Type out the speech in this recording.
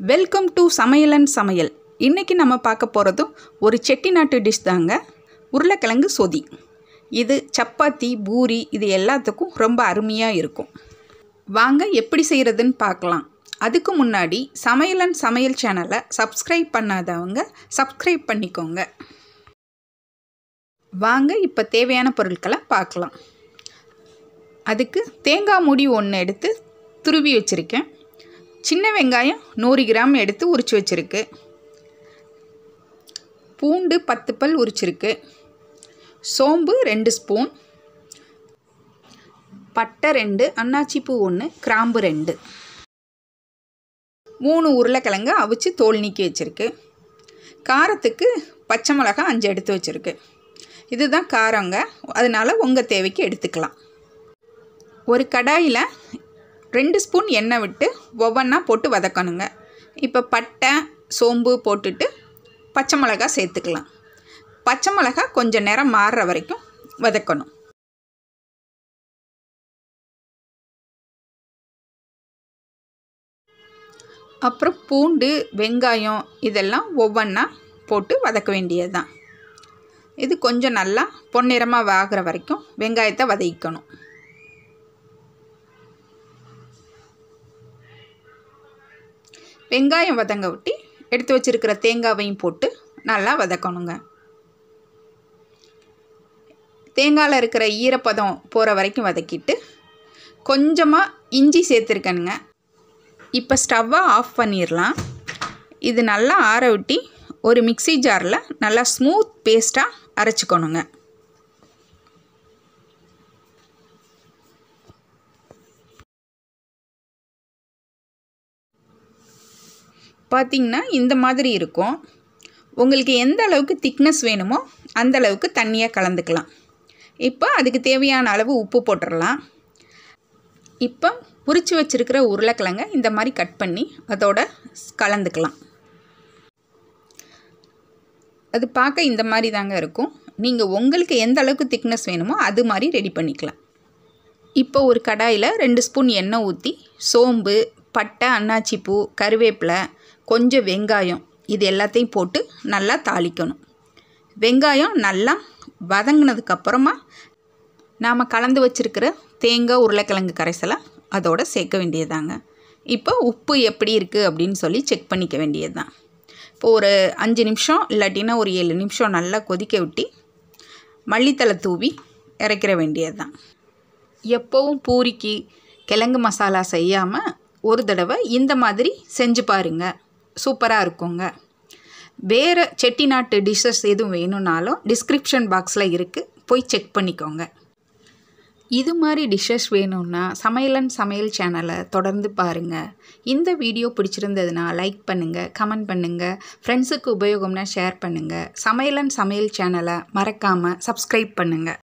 welcome to சமையலன் சமையல் இன்றைக்கி நம்ம பார்க்க போகிறதும் ஒரு செட்டிநாட்டு டிஷ் தாங்க உருளைக்கிழங்கு சொதி இது சப்பாத்தி பூரி இது எல்லாத்துக்கும் ரொம்ப அருமையாக இருக்கும் வாங்க எப்படி செய்கிறதுன்னு பார்க்கலாம் அதுக்கு முன்னாடி சமையலன் சமையல் சேனலை சப்ஸ்கிரைப் பண்ணாதவங்க சப்ஸ்கிரைப் பண்ணிக்கோங்க வாங்க இப்போ தேவையான பொருட்களை பார்க்கலாம் அதுக்கு தேங்காய் மூடி ஒன்று எடுத்து துருவி வச்சுருக்கேன் சின்ன வெங்காயம் நூறு கிராம் எடுத்து உரித்து வச்சுருக்கு பூண்டு பத்து பல் உரிச்சிருக்கு சோம்பு ரெண்டு ஸ்பூன் பட்டை ரெண்டு அன்னாச்சிப்பூ ஒன்று கிராம்பு ரெண்டு மூணு உருளைக்கிழங்கு அவிச்சு தோல் நீக்கி வச்சுருக்கு காரத்துக்கு பச்சை மிளகாய் அஞ்சு எடுத்து வச்சுருக்கு இதுதான் காரங்க அதனால் உங்கள் தேவைக்கு எடுத்துக்கலாம் ஒரு கடாயில் ரெண்டு ஸ்பூன் எண்ணெய் விட்டு ஒவ்வொன்றா போட்டு வதக்கணுங்க இப்போ பட்டை சோம்பு போட்டுட்டு பச்சை மிளகா சேர்த்துக்கலாம் பச்சை மிளகா கொஞ்சம் நேரம் மாறுற வரைக்கும் வதக்கணும் அப்புறம் பூண்டு வெங்காயம் இதெல்லாம் ஒவ்வொன்றா போட்டு வதக்க வேண்டியது தான் இது கொஞ்சம் நல்லா பொன்னிறமாக வாகிற வரைக்கும் வெங்காயத்தை வதக்கிக்கணும் வெங்காயம் வதங்க விட்டு எடுத்து வச்சுருக்கிற தேங்காவையும் போட்டு நல்லா வதக்கணுங்க தேங்காயில் இருக்கிற ஈரப்பதம் போகிற வரைக்கும் வதக்கிட்டு கொஞ்சமாக இஞ்சி சேர்த்துருக்கணுங்க இப்போ ஸ்டவ்வை ஆஃப் பண்ணிடலாம் இது நல்லா ஆற விட்டி ஒரு மிக்சி ஜாரில் நல்லா ஸ்மூத் பேஸ்ட்டாக அரைச்சிக்கணுங்க பார்த்திங்கன்னா இந்த மாதிரி இருக்கும் உங்களுக்கு எந்த அளவுக்கு திக்னஸ் வேணுமோ அந்த அளவுக்கு தண்ணியாக கலந்துக்கலாம் இப்போ அதுக்கு தேவையான அளவு உப்பு போட்டுடலாம் இப்போ உரித்து வச்சுருக்கிற உருளைக்கிழங்க இந்த மாதிரி கட் பண்ணி அதோட கலந்துக்கலாம் அது பார்க்க இந்த மாதிரி தாங்க இருக்கும் நீங்கள் உங்களுக்கு எந்த அளவுக்கு திக்னஸ் வேணுமோ அது மாதிரி ரெடி பண்ணிக்கலாம் இப்போ ஒரு கடாயில் ரெண்டு ஸ்பூன் எண்ணெய் ஊற்றி சோம்பு பட்டை அன்னாச்சிப்பூ கருவேப்பிலை கொஞ்சம் வெங்காயம் இது எல்லாத்தையும் போட்டு நல்லா தாளிக்கணும் வெங்காயம் நல்லா வதங்கினதுக்கப்புறமா நாம் கலந்து வச்சுருக்கிற தேங்காய் உருளைக்கிழங்கு கரைசலை அதோடு சேர்க்க வேண்டியதாங்க இப்போ உப்பு எப்படி இருக்குது அப்படின்னு சொல்லி செக் பண்ணிக்க வேண்டியது தான் இப்போ ஒரு அஞ்சு நிமிஷம் இல்லாட்டினா ஒரு ஏழு நிமிஷம் நல்லா கொதிக்க விட்டு மல்லித்தலை தூவி இறக்கிற வேண்டியது தான் எப்போவும் பூரிக்கு கிழங்கு மசாலா செய்யாமல் ஒரு தடவை இந்த மாதிரி செஞ்சு பாருங்கள் சூப்பராக இருக்குங்க வேறு செட்டிநாட்டு டிஷ்ஷஸ் எதுவும் வேணும்னாலும் டிஸ்கிரிப்ஷன் பாக்ஸில் இருக்குது போய் செக் பண்ணிக்கோங்க இது மாதிரி டிஷ்ஷஸ் வேணும்னா சமையலன் சமையல் சேனலை தொடர்ந்து பாருங்கள் இந்த வீடியோ பிடிச்சிருந்ததுன்னா லைக் பண்ணுங்கள் கமெண்ட் பண்ணுங்கள் ஃப்ரெண்ட்ஸுக்கு உபயோகம்னா ஷேர் பண்ணுங்கள் சமையலன் சமையல் சேனலை மறக்காமல் சப்ஸ்கிரைப் பண்ணுங்கள்